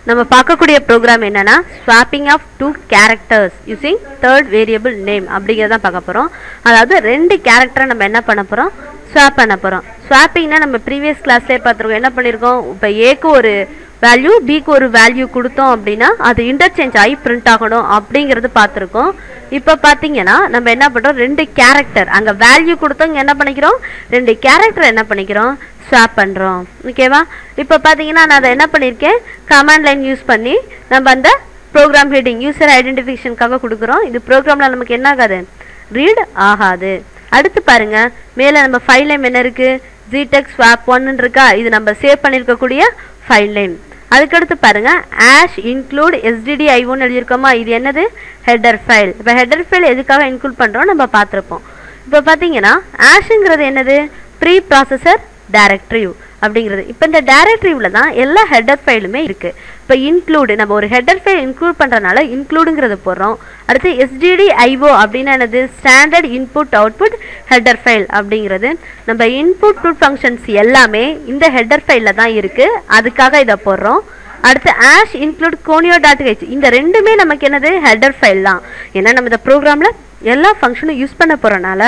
நம்ம பார்க்கக்கூடிய ப்ரோக்ராம் என்னன்னா swapping of two characters using third variable name அப்படிங்கிறத பார்க்க போகிறோம் அதாவது ரெண்டு கேரக்டரை நம்ம என்ன பண்ண போகிறோம் ஸ்வாப் பண்ண போகிறோம் ஸ்வாப்பிங்னா நம்ம ப்ரீவியஸ் கிளாஸ்லேயே பார்த்துருக்கோம் என்ன பண்ணியிருக்கோம் இப்போ ஏக்கு ஒரு வேல்யூ பிக்கு ஒரு வேல்யூ கொடுத்தோம் அப்படின்னா அது இன்டர்சேஞ்ச் ஆகி பிரிண்ட் ஆகணும் அப்படிங்கிறது பார்த்துருக்கோம் இப்போ பார்த்தீங்கன்னா நம்ம என்ன பண்ணுறோம் ரெண்டு கேரக்டர் அங்கே வேல்யூ கொடுத்தவங்க என்ன பண்ணிக்கிறோம் ரெண்டு கேரக்டர் என்ன பண்ணிக்கிறோம் ஸ்வாப் பண்ணுறோம் ஓகேவா இப்போ பார்த்தீங்கன்னா நான் அதை என்ன பண்ணியிருக்கேன் கமாண்ட் லைன் யூஸ் பண்ணி நம்ம அந்த ப்ரோக்ராம் ஹெட்டிங் யூசர் ஐடென்டிஃபிகேஷனுக்காக கொடுக்குறோம் இது ப்ரோக்ராமில் நமக்கு என்ன ஆகாது ரீட் ஆகாது அடுத்து பாருங்க மேலே நம்ம ஃபைல் நேம் என்ன இருக்கு ஜிடெக் ஸ்வாப் ஒன்னு இருக்கா இது நம்ம சேவ் பண்ணியிருக்கக்கூடிய ஃபைல் நேம் அதுக்கடுத்து பாருங்க ஆஷ் இன்க்ளூட் எஸ்டிடி ஐஓன்னு எழுதியிருக்கோமா இது என்னது ஹெட்டர் ஃபைல் இப்போ ஹெட்டர் ஃபைல் எதுக்காக இன்க்ளூட் பண்ணுறோம் நம்ம பார்த்துருப்போம் இப்போ பார்த்தீங்கன்னா ஆஷுங்கிறது என்னது ப்ரீ ப்ராசஸர் டைரக்டரிவ் அப்படிங்கிறது இப்போ இந்த டைரக்டரிவில் தான் எல்லா ஹெட்டர் ஃபைலுமே இருக்குது இப்போ இன்க்ளூடு நம்ம ஒரு ஹெட்டர் ஃபைல் இன்க்ளூட் பண்ணுறதுனால இன்க்ளூடுங்கிறது போடுறோம் அடுத்து எஸ்டிடி ஐஓ அப்படின்னா என்னது standard input output header file அப்படிங்கிறது நம்ம இன்புட் டூ ஃபங்க்ஷன்ஸ் எல்லாமே இந்த ஹெட்டர் ஃபைலில் தான் இருக்குது அதுக்காக இதை போடுறோம் அடுத்து hash include conio dot H இந்த ரெண்டுமே நமக்கு என்னது ஹெட்டர் ஃபைல் தான் ஏன்னா நம்ம இந்த ப்ரோக்ராமில் எல்லா ஃபங்க்ஷனும் யூஸ் பண்ண போகிறனால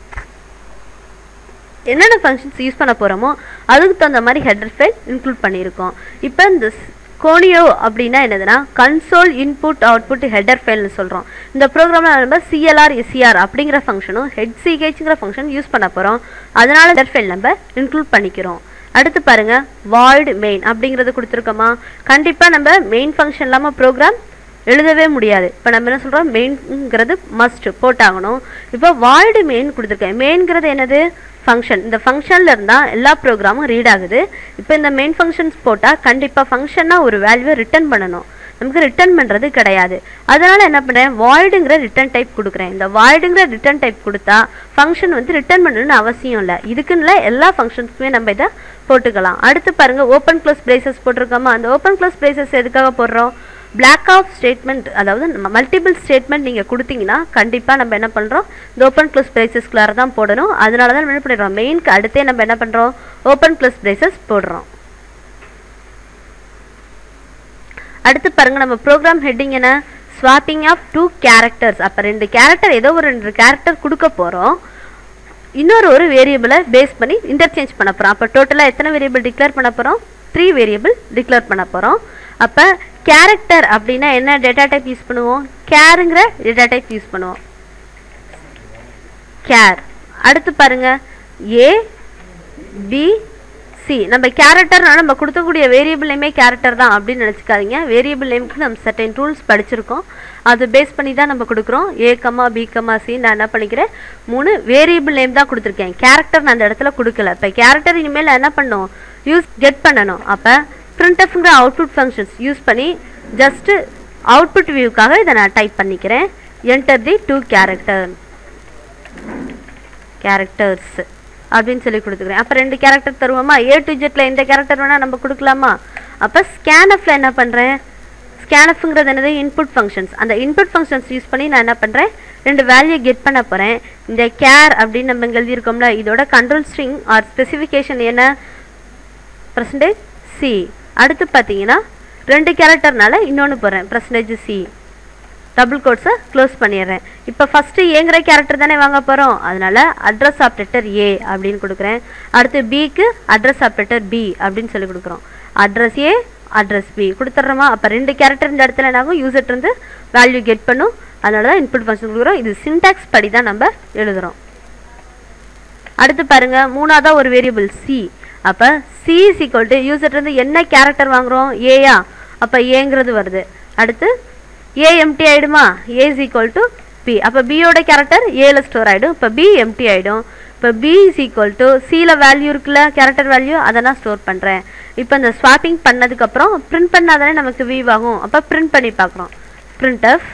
என்னென்ன ஃபங்க்ஷன்ஸ் யூஸ் பண்ண போகிறோமோ அதுக்கு தகுந்த மாதிரி ஹெட்டர் ஃபைல் இன்க்ளூட் பண்ணியிருக்கோம் இப்போ இந்த கோனியோ அப்படின்னா என்னதுன்னா கன்சோல் இன்புட் அவுட்புட் ஹெட்டர் ஃபைல்னு சொல்கிறோம் இந்த ப்ரோக்ராமில் நம்ம சிஎல்ஆர் எஸ்சிஆர் அப்படிங்கிற ஃபங்க்ஷனும் ஹெட் சிஹெச்ங்கிற ஃபங்க்ஷன் யூஸ் பண்ண போகிறோம் அதனால ஹெட்டர் ஃபைல் நம்ம இன்க்ளூட் பண்ணிக்கிறோம் அடுத்து பாருங்க வாய்டு மெயின் அப்படிங்கிறது கொடுத்துருக்கோமா கண்டிப்பாக நம்ம மெயின் ஃபங்க்ஷன் இல்லாமல் ப்ரோக்ராம் எழுதவே முடியாது இப்போ நம்ம என்ன சொல்கிறோம் மெயின்ங்கிறது மஸ்ட் போட்டாகணும் இப்போ வாய்டு மெயின் கொடுத்துருக்கேன் மெயின்ங்கிறது என்னது ஃபங்க்ஷன் இந்த ஃபங்க்ஷனில் இருந்தால் எல்லா ப்ரோக்ராமும் ரீட் ஆகுது இப்போ இந்த மெயின் ஃபங்க்ஷன்ஸ் போட்டால் கண்டிப்பாக ஃபங்க்ஷனாக ஒரு வேல்யூவை ரிட்டர்ன் பண்ணணும் நமக்கு ரிட்டர்ன் பண்ணுறது கிடையாது அதனால் என்ன பண்ணுறேன் வாய்டுங்கிற ரிட்டர்ன் டைப் கொடுக்குறேன் இந்த வாய்டுங்கிற ரிட்டர்ன் டைப் கொடுத்தா ஃபங்க்ஷன் வந்து ரிட்டர்ன் பண்ணணும்னு அவசியம் இல்லை இதுக்குன்னு எல்லா ஃபங்க்ஷன்ஸுக்குமே நம்ம இதை போட்டுக்கலாம் அடுத்து பாருங்கள் ஓப்பன் க்ளோஸ் பிரேசஸ் போட்டிருக்கோமா அந்த ஓப்பன் க்ளோஸ் பிரேசஸ் எதுக்காக போடுறோம் பிளாக் ஆஃப் ஸ்டேட்மெண்ட் அதாவது மல்டிபிள் ஸ்டேட்மெண்ட் நீங்கள் கொடுத்தீங்கன்னா கண்டிப்பாக நம்ம என்ன பண்ணுறோம் இந்த ஓப்பன் க்ளோஸ் பிரேசஸ்குள்ளார தான் போடணும் அதனால தான் நம்ம என்ன பண்ணிடுறோம் மெயினுக்கு அடுத்தே நம்ம என்ன பண்ணுறோம் ஓப்பன் க்ளோஸ் பிரேசஸ் போடுறோம் அடுத்து பாருங்க நம்ம ப்ரோக்ராம் ஹெட்டிங் என்ன ஸ்வாப்பிங் ஆஃப் டூ கேரக்டர்ஸ் அப்போ ரெண்டு கேரக்டர் ஏதோ ஒரு ரெண்டு கேரக்டர் கொடுக்க போகிறோம் இன்னொரு ஒரு வேரியபிளை பேஸ் பண்ணி இன்டர்சேஞ்ச் பண்ண போகிறோம் அப்போ டோட்டலாக எத்தனை வேரியபிள் டிக்ளேர் பண்ண போகிறோம் த்ரீ வேரியபிள் டிக்ளேர் பண்ண போகிறோம் அப்போ கேரக்டர் அப்படின்னா என்ன டேட்டா டைப் யூஸ் பண்ணுவோம் கேருங்கிற டேட்டா டைப் யூஸ் பண்ணுவோம் கேர் அடுத்து பாருங்க ஏ பி சி நம்ம கேரக்டர்னா நம்ம கொடுக்கக்கூடிய வேரியபிள் நேமே கேரக்டர் தான் அப்படின்னு நினச்சிக்காதீங்க வேரியபிள் நேமுக்கு நம்ம சர்டைன் ரூல்ஸ் படிச்சிருக்கோம் அது பேஸ் பண்ணி தான் நம்ம கொடுக்குறோம் A comma B comma C நான் என்ன பண்ணிக்கிறேன் மூணு வேரியபிள் நேம் தான் கொடுத்துருக்கேன் கேரக்டர் நான் அந்த இடத்துல கொடுக்கல இப்போ கேரக்டர் இனிமேல் என்ன பண்ணும் யூஸ் கெட் பண்ணணும் அப்போ பிரிண்டஃப்ங்கிற அவுட்புட் ஃபங்க்ஷன்ஸ் யூஸ் பண்ணி ஜஸ்ட்டு அவுட்புட் வியூக்காக இதை நான் டைப் பண்ணிக்கிறேன் enter the two character characters அப்படின்னு சொல்லி கொடுத்துக்கிறேன் அப்போ ரெண்டு கேரக்டர் தருவோமா ஏ டு ஜெட்டில் எந்த கேரக்டர் வேணால் நம்ம கொடுக்கலாமா அப்போ ஸ்கேனஃபில் என்ன பண்ணுறேன் ஸ்கேனஃப்ங்கிறது என்னது இன்புட் ஃபங்க்ஷன்ஸ் அந்த இன்புட் ஃபங்க்ஷன்ஸ் யூஸ் பண்ணி நான் என்ன பண்ணுறேன் ரெண்டு வேல்யூ கெட் பண்ண போகிறேன் இந்த கேர் அப்படின்னு நம்ம இங்கே எழுதியிருக்கோம்ல இதோட கண்ட்ரோல் ஸ்ட்ரிங் ஆர் ஸ்பெசிஃபிகேஷன் என்ன பர்சன்டேஜ் சி அடுத்து பார்த்தீங்கன்னா ரெண்டு கேரக்டர்னால இன்னொன்று போகிறேன் பர்சன்டேஜ் சி டபுள் கோட்ஸை க்ளோஸ் பண்ணிடுறேன் இப்போ ஃபஸ்ட்டு ஏங்கிற கேரக்டர் தானே வாங்க போகிறோம் அதனால் அட்ரஸ் ஆப்ரேட்டர் ஏ அப்படின்னு கொடுக்குறேன் அடுத்து பிக்கு அட்ரஸ் ஆப்ரேட்டர் பி அப்படின்னு சொல்லி கொடுக்குறோம் அட்ரஸ் ஏ அட்ரஸ் பி கொடுத்துட்றோமா அப்போ ரெண்டு கேரக்டர் இந்த இடத்துல என்னாகும் யூசர்ட் இருந்து வேல்யூ கெட் பண்ணும் அதனால தான் இன்புட் ஃபங்க்ஷன் கொடுக்குறோம் இது சின்டாக்ஸ் படி தான் நம்ம எழுதுகிறோம் அடுத்து பாருங்க மூணாவதாக ஒரு வேரியபிள் சி அப்போ சி இஸ் ஈக்குவல் டு யூசர்லேருந்து என்ன கேரக்டர் வாங்குகிறோம் ஏயா அப்போ ஏங்கிறது வருது அடுத்து ஏ எம்டி ஆகிடுமா A is equal to B அப்போ பியோட கேரக்டர் ஏல ஸ்டோர் ஆகிடும் இப்போ பி எம்டி ஆகிடும் இப்போ பி இஸ் ஈக்குவல் டு சியில் வேல்யூ இருக்குல்ல கேரக்டர் வேல்யூ அதை நான் ஸ்டோர் பண்ணுறேன் இப்போ இந்த ஸ்வாப்பிங் பண்ணதுக்கப்புறம் பிரிண்ட் பண்ணாதானே நமக்கு வீவ் ஆகும் அப்போ பிரிண்ட் பண்ணி பார்க்குறோம் print of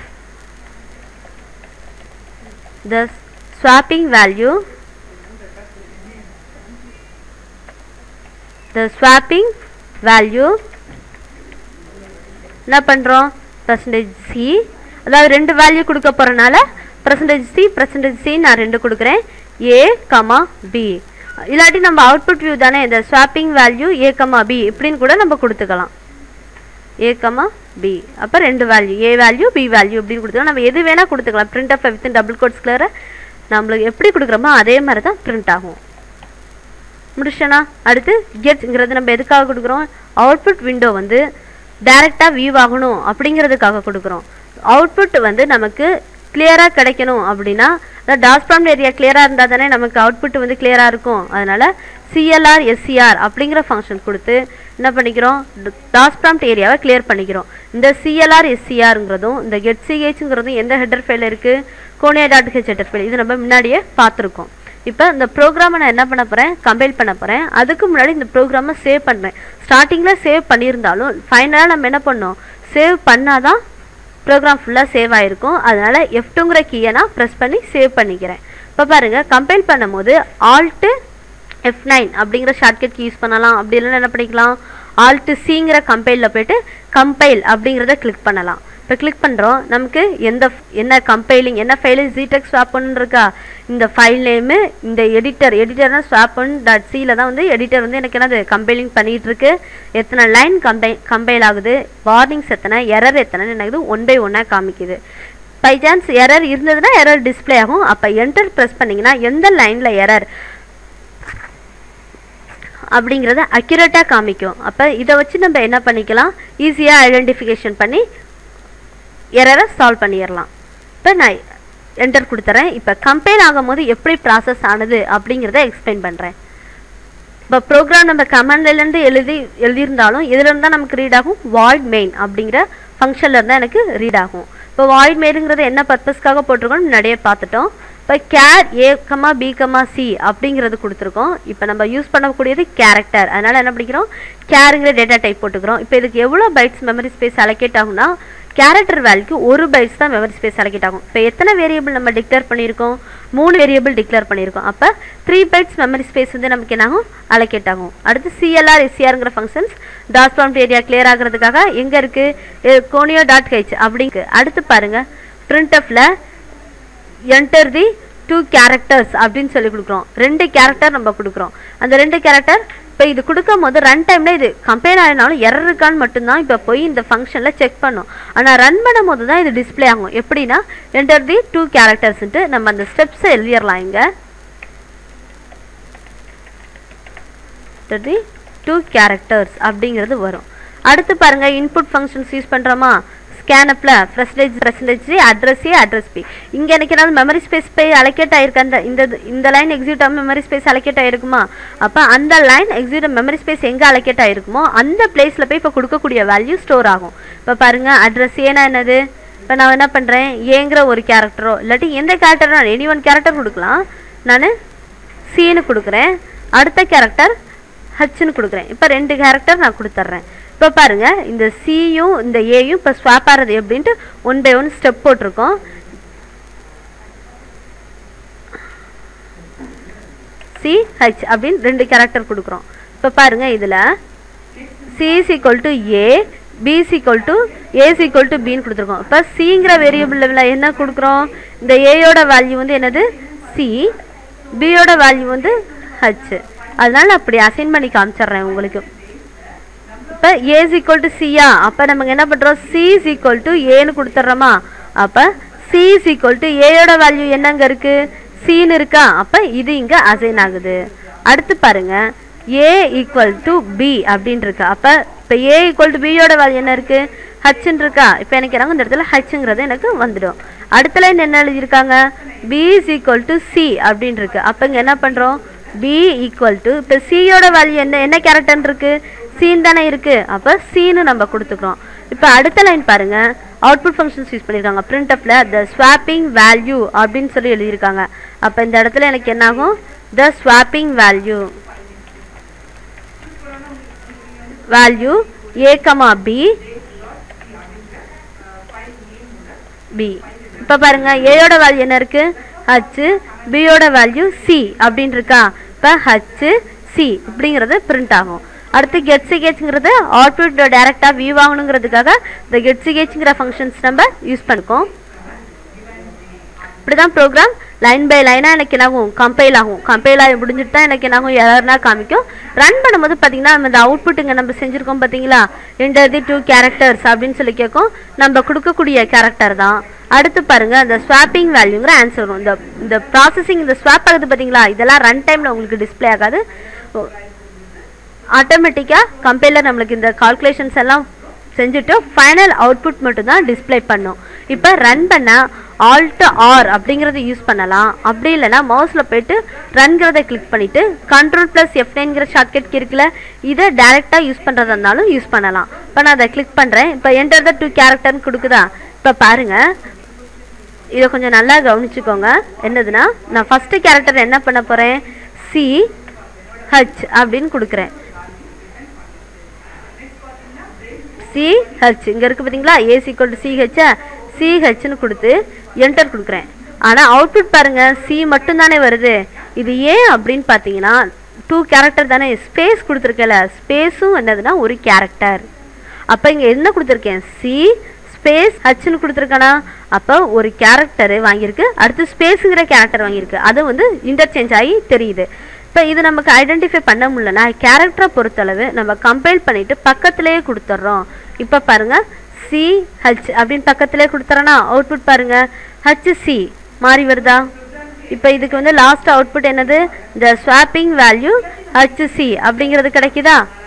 the swapping value the swapping value என்ன பண்ணுறோம் பர்சன்டேஜ் சி அதாவது ரெண்டு வேல்யூ கொடுக்க போகிறனால பர்சன்டேஜ் சி பர்சன்டேஜ் சி நான் ரெண்டு கொடுக்குறேன் ஏ கமா பி இல்லாட்டி நம்ம அவுட்புட் வியூ தானே இந்த swapping value A comma B இப்படின்னு கூட நம்ம கொடுத்துக்கலாம் ஏ கமா பி அப்போ ரெண்டு value A value B value அப்படின்னு கொடுத்துக்கலாம் நம்ம எது வேணால் கொடுத்துக்கலாம் print of with double quotes கிளியரை நம்மளுக்கு எப்படி கொடுக்குறோமோ அதே மாதிரி தான் பிரிண்ட் ஆகும் முடிச்சனா அடுத்து கெட்ங்கிறது நம்ம எதுக்காக கொடுக்குறோம் அவுட்புட் விண்டோ வந்து டைரெக்டாக வியூ ஆகணும் அப்படிங்கிறதுக்காக கொடுக்குறோம் அவுட்புட் வந்து நமக்கு கிளியராக கிடைக்கணும் அப்படின்னா டாஸ்பிராம் ஏரியா கிளியராக இருந்தால் தானே நமக்கு அவுட்புட் வந்து கிளியராக இருக்கும் அதனால் சிஎல்ஆர் எஸ்சிஆர் அப்படிங்கிற ஃபங்க்ஷன் கொடுத்து என்ன பண்ணிக்கிறோம் டாஸ்பிராம்ட் ஏரியாவை கிளியர் பண்ணிக்கிறோம் இந்த சிஎல்ஆர் எஸ்சிஆருங்கிறதும் இந்த கெட் சிஹெச்ங்கிறதும் எந்த ஹெடர் ஃபைல் இருக்குது conio dot H header file இது நம்ம முன்னாடியே பார்த்துருக்கோம் இப்போ இந்த ப்ரோக்ராமை நான் என்ன பண்ண போகிறேன் கம்பைல் பண்ண போகிறேன் அதுக்கு முன்னாடி இந்த ப்ரோக்ராமை சேவ் பண்ணுறேன் ஸ்டார்டிங்கில் சேவ் பண்ணியிருந்தாலும் ஃபைனலாக நம்ம என்ன பண்ணோம் சேவ் பண்ணால் தான் ப்ரோக்ராம் ஃபுல்லாக சேவ் ஆகிருக்கும் அதனால் எஃப் டூங்கிற கீயை நான் ப்ரெஸ் பண்ணி சேவ் பண்ணிக்கிறேன் இப்போ பாருங்கள் கம்பைல் பண்ணும்போது ஆல்ட்டு எஃப் நைன் அப்படிங்கிற ஷார்ட்கட் கீ யூஸ் பண்ணலாம் அப்படி இல்லைன்னா என்ன பண்ணிக்கலாம் ஆல்ட்டு சிங்கிற கம்பைலில் போயிட்டு கம்பைல் அப்படிங்கிறத கிளிக் பண்ணலாம் இப்போ கிளிக் பண்ணுறோம் நமக்கு எந்த என்ன கம்பைலிங் என்ன ஃபைலு ஜிடெக் ஸ்வாப் இருக்கா இந்த ஃபைல் நேமு இந்த எடிட்டர் எடிட்டர்னா ஸ்வாப் ஒன் டாட் சியில் தான் வந்து எடிட்டர் வந்து எனக்கு என்னது கம்பைலிங் பண்ணிகிட்டு இருக்கு எத்தனை லைன் கம்பை கம்பைல் ஆகுது வார்னிங்ஸ் எத்தனை எரர் எத்தனை எனக்கு ஒன் பை ஒன்னாக காமிக்குது பை சான்ஸ் எரர் இருந்ததுன்னா எரர் டிஸ்பிளே ஆகும் அப்போ என்டர் ப்ரெஸ் பண்ணிங்கன்னா எந்த லைனில் எரர் அப்படிங்கிறத அக்யூரேட்டாக காமிக்கும் அப்போ இதை வச்சு நம்ம என்ன பண்ணிக்கலாம் ஈஸியாக ஐடென்டிஃபிகேஷன் பண்ணி எரரை சால்வ் பண்ணிடலாம் இப்போ நான் என்டர் கொடுத்துறேன் இப்போ கம்பைல் ஆகும்போது எப்படி ப்ராசஸ் ஆனது அப்படிங்கிறத எக்ஸ்பிளைன் பண்ணுறேன் இப்போ ப்ரோக்ராம் நம்ம கமாண்ட்லேருந்து எழுதி எழுதியிருந்தாலும் இதுலேருந்து தான் நமக்கு ரீட் ஆகும் வாய்ட் மெயின் அப்படிங்கிற ஃபங்க்ஷனில் இருந்தால் எனக்கு ரீட் ஆகும் இப்போ வாய்ட் மெயிலுங்கிறது என்ன பர்பஸ்க்காக போட்டிருக்கோம் முன்னாடியே பார்த்துட்டோம் இப்போ char A comma B comma C அப்படிங்கிறது கொடுத்துருக்கோம் இப்போ நம்ம யூஸ் பண்ணக்கூடியது கேரக்டர் அதனால் என்ன பண்ணிக்கிறோம் கேருங்கிற டேட்டா டைப் போட்டுக்கிறோம் இப்போ இதுக்கு எவ்வளோ பைட்ஸ் மெமரி ஸ்பேஸ் அலோகேட் ஆகும்னா கேரக்டர் வேல்யூக்கு ஒரு பைட்ஸ் தான் மெமரி ஸ்பேஸ் அலோகேட் ஆகும் இப்போ எத்தனை வேரியபிள் நம்ம டிக்ளேர் பண்ணியிருக்கோம் மூணு வேரியபிள் டிக்ளேர் பண்ணியிருக்கோம் அப்போ த்ரீ பைட்ஸ் மெமரி ஸ்பேஸ் வந்து நமக்கு என்ன ஆகும் அலோகேட் ஆகும் அடுத்து சிஎல்ஆர் எஸ்சிஆருங்கிற ஃபங்க்ஷன்ஸ் டாஸ்பாம்ட் ஏரியா கிளியர் ஆகிறதுக்காக எங்கே இருக்குது கோனியோ டாட் ஹெச் அப்படிங்கு அடுத்து பாருங்கள் பிரிண்டஃபில் என்டர் தி டூ கேரக்டர்ஸ் அப்படின்னு சொல்லி கொடுக்குறோம் ரெண்டு கேரக்டர் நம்ம கொடுக்குறோம் அந்த ரெண்டு கேரக்டர் இப்போ இது கொடுக்கும் போது ரன் டைமில் இது கம்பேர் ஆகினாலும் எரர் இருக்கான்னு மட்டும்தான் இப்போ போய் இந்த ஃபங்க்ஷனில் செக் பண்ணும் ஆனால் ரன் பண்ணும் போது தான் இது டிஸ்பிளே ஆகும் எப்படின்னா என்டர் தி டூ கேரக்டர்ஸ்ன்ட்டு நம்ம அந்த ஸ்டெப்ஸை எழுதிடலாம் இங்கே தி டூ கேரக்டர்ஸ் அப்படிங்கிறது வரும் அடுத்து பாருங்கள் இன்புட் ஃபங்க்ஷன்ஸ் யூஸ் பண்ணுறோமா ஸ்கேனப்பில் percentage percentage address A address B இங்கே எனக்கு ஏதாவது மெமரி ஸ்பேஸ் போய் அலோகேட் ஆயிருக்கு அந்த இந்த இந்த லைன் எக்ஸியூட் ஆகும் மெமரி ஸ்பேஸ் அலோகேட் ஆயிருக்குமா அப்போ அந்த லைன் எக்ஸியூட் மெமரி ஸ்பேஸ் எங்கே அலோகேட் ஆயிருக்குமோ அந்த பிளேஸில் போய் இப்போ கொடுக்கக்கூடிய வேல்யூ ஸ்டோர் ஆகும் இப்போ பாருங்கள் அட்ரஸ் ஏன்னா என்னது இப்போ நான் என்ன பண்ணுறேன் ஏங்கிற ஒரு கேரக்டரோ இல்லாட்டி எந்த கேரக்டரோ எனி ஒன் கேரக்டர் கொடுக்கலாம் நான் சீனு கொடுக்குறேன் அடுத்த கேரக்டர் ஹச்னு கொடுக்குறேன் இப்போ ரெண்டு கேரக்டர் நான் கொடுத்துட்றேன் இப்போ பாருங்க இந்த சியும் இந்த ஏயும் இப்போ ஸ்வாப் ஆகிறது எப்படின்ட்டு ஒன் பை ஒன் ஸ்டெப் போட்டிருக்கோம் சி ஹச் அப்படின்னு ரெண்டு கேரக்டர் கொடுக்குறோம் இப்போ பாருங்க இதில் C is equal to A B is equal to A is equal to பின்னு கொடுத்துருக்கோம் இப்போ சிங்கிற வேரியபிளில் என்ன கொடுக்குறோம் இந்த ஏயோட வேல்யூ வந்து என்னது சி பியோட வேல்யூ வந்து ஹச் அதனால அப்படி அசைன் பண்ணி காமிச்சிடுறேன் உங்களுக்கு இப்போ ஏ இஸ் ஈக்குவல் டு சியா அப்போ நமக்கு என்ன பண்ணுறோம் சி இஸ் ஈக்குவல் டு ஏன்னு கொடுத்துட்றோமா அப்போ சி இஸ் ஈக்குவல் டு ஏயோட வேல்யூ என்னங்க இருக்குது சின்னு இருக்கா அப்போ இது இங்கே அசைன் ஆகுது அடுத்து பாருங்க ஏ ஈக்குவல் டு பி அப்படின்னு இருக்கு அப்போ இப்போ ஏ ஈக்குவல் டு பியோட வேல்யூ என்ன இருக்குது ஹச்ன்னு இருக்கா இப்போ எனக்கு என்ன இந்த இடத்துல ஹச்ங்கிறது எனக்கு வந்துடும் அடுத்த லைன் என்ன எழுதியிருக்காங்க B is equal to C அப்படின்னு இருக்கு அப்போ இங்கே என்ன பண்ணுறோம் பி ஈக்குவல் டு இப்போ சியோட வேல்யூ என்ன என்ன கேரக்டர் இருக்கு சீன் தானே இருக்கு அப்போ சீனு நம்ம கொடுத்துக்கிறோம் இப்போ அடுத்த லைன் பாருங்க அவுட்புட் ஃபங்க்ஷன்ஸ் யூஸ் பண்ணியிருக்காங்க பிரிண்டப்ல த ஸ்வாப்பிங் வேல்யூ அப்படின்னு சொல்லி எழுதியிருக்காங்க அப்போ இந்த இடத்துல எனக்கு என்ன ஆகும் the swapping value value A comma B B இப்போ பாருங்க ஏயோட வேல்யூ என்ன இருக்கு ஹச் பியோட வேல்யூ சி அப்படின்னு இருக்கா இப்போ ஹச் சி இப்படிங்கிறது பிரிண்ட் ஆகும் அடுத்து கெட் சிகேச்சுங்கிறது அவுட்புட் டைரெக்டாக வியூ ஆகணுங்கிறதுக்காக இந்த கெட் சிகேச்சுங்கிற ஃபங்க்ஷன்ஸ் நம்ம யூஸ் பண்ணிக்கோம் இப்படி தான் ப்ரோக்ராம் லைன் பை லைனாக எனக்கு என்ன ஆகும் கம்பைல் ஆகும் கம்பைல் ஆகி முடிஞ்சிட்டு தான் எனக்கு என்ன ஆகும் எரர்னா காமிக்கும் ரன் பண்ணும்போது பார்த்தீங்கன்னா நம்ம இந்த அவுட்புட்டுங்க நம்ம செஞ்சுருக்கோம் பார்த்தீங்களா என்டர் தி டூ கேரக்டர்ஸ் அப்படின்னு சொல்லி கேட்கும் நம்ம கொடுக்கக்கூடிய கேரக்டர் தான் அடுத்து பாருங்க அந்த ஸ்வாப்பிங் வேல்யூங்கிற ஆன்சர் வரும் இந்த இந்த ப்ராசஸிங் இந்த ஸ்வாப் ஆகுது பார்த்தீங்களா இதெல்லாம் ரன் டைமில் உங்களுக்கு டிஸ்ப்ளே ஆகாது ஆட்டோமேட்டிக்காக கம்பைலர் நம்மளுக்கு இந்த கால்குலேஷன்ஸ் எல்லாம் செஞ்சுட்டு ஃபைனல் அவுட்புட் மட்டும்தான் டிஸ்ப்ளே பண்ணும் இப்போ ரன் பண்ண ஆல்ட் ஆர் அப்படிங்கிறத யூஸ் பண்ணலாம் அப்படி இல்லைன்னா மவுஸில் போயிட்டு ரன்கிறத கிளிக் பண்ணிவிட்டு கண்ட்ரோல் ப்ளஸ் எஃப் நைன்கிற ஷார்ட்கட் இருக்குல்ல இதை டேரெக்டாக யூஸ் பண்ணுறதா இருந்தாலும் யூஸ் பண்ணலாம் இப்போ நான் அதை கிளிக் பண்ணுறேன் இப்போ என்டர் த டூ கேரக்டர்னு கொடுக்குதா இப்போ பாருங்கள் இதை கொஞ்சம் நல்லா கவனிச்சுக்கோங்க என்னதுன்னா நான் ஃபஸ்ட்டு கேரக்டர் என்ன பண்ண போகிறேன் சி ஹச் அப்படின்னு கொடுக்குறேன் சிஹெச் இங்கே இருக்குது பார்த்தீங்களா ஏசி கொண்டு சிஹெச்சா சிஹெச்னு கொடுத்து என்டர் கொடுக்குறேன் ஆனால் அவுட்புட் பாருங்கள் சி மட்டும்தானே வருது இது ஏன் அப்படின்னு பார்த்தீங்கன்னா டூ கேரக்டர் தானே ஸ்பேஸ் கொடுத்துருக்கல ஸ்பேஸும் என்னதுன்னா ஒரு கேரக்டர் அப்போ இங்கே என்ன கொடுத்துருக்கேன் சி ஸ்பேஸ் ஹச்னு கொடுத்துருக்கானா அப்போ ஒரு கேரக்டர் வாங்கியிருக்கு அடுத்து ஸ்பேஸுங்கிற கேரக்டர் வாங்கியிருக்கு அது வந்து இன்டர்சேஞ்ச் ஆகி தெரியுது இப்போ இது நமக்கு ஐடென்டிஃபை பண்ண முடியலனா கேரக்டரை பொறுத்தளவு நம்ம கம்பைல் பண்ணிட்டு பக்கத்துலேயே கொடுத்துட்றோம் இப்போ பாருங்க சி ஹச் அப்படின்னு பக்கத்துலேயே கொடுத்துறோன்னா அவுட்புட் பாருங்க ஹச் சி மாறி வருதா இப்போ இதுக்கு வந்து லாஸ்ட் அவுட்புட் என்னது இந்த ஸ்வாப்பிங் வேல்யூ ஹச் சி அப்படிங்கிறது கிடைக்குதா